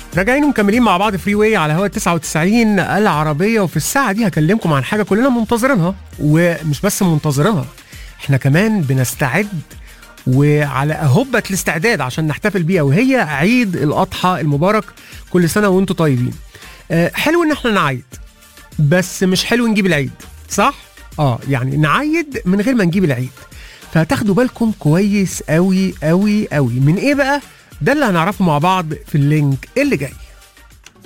راجعين ومكملين مع بعض فري واي على هوا 99 العربيه وفي الساعه دي هكلمكم عن حاجه كلنا منتظرينها ومش بس منتظرينها احنا كمان بنستعد وعلى اهبه الاستعداد عشان نحتفل بيها وهي عيد الاضحى المبارك كل سنه وانتم طيبين آه، حلو ان احنا نعيد بس مش حلو نجيب العيد صح اه يعني نعيد من غير ما نجيب العيد فتاخدوا بالكم كويس قوي قوي قوي من ايه بقى ده اللي هنعرفه مع بعض في اللينك اللي جاي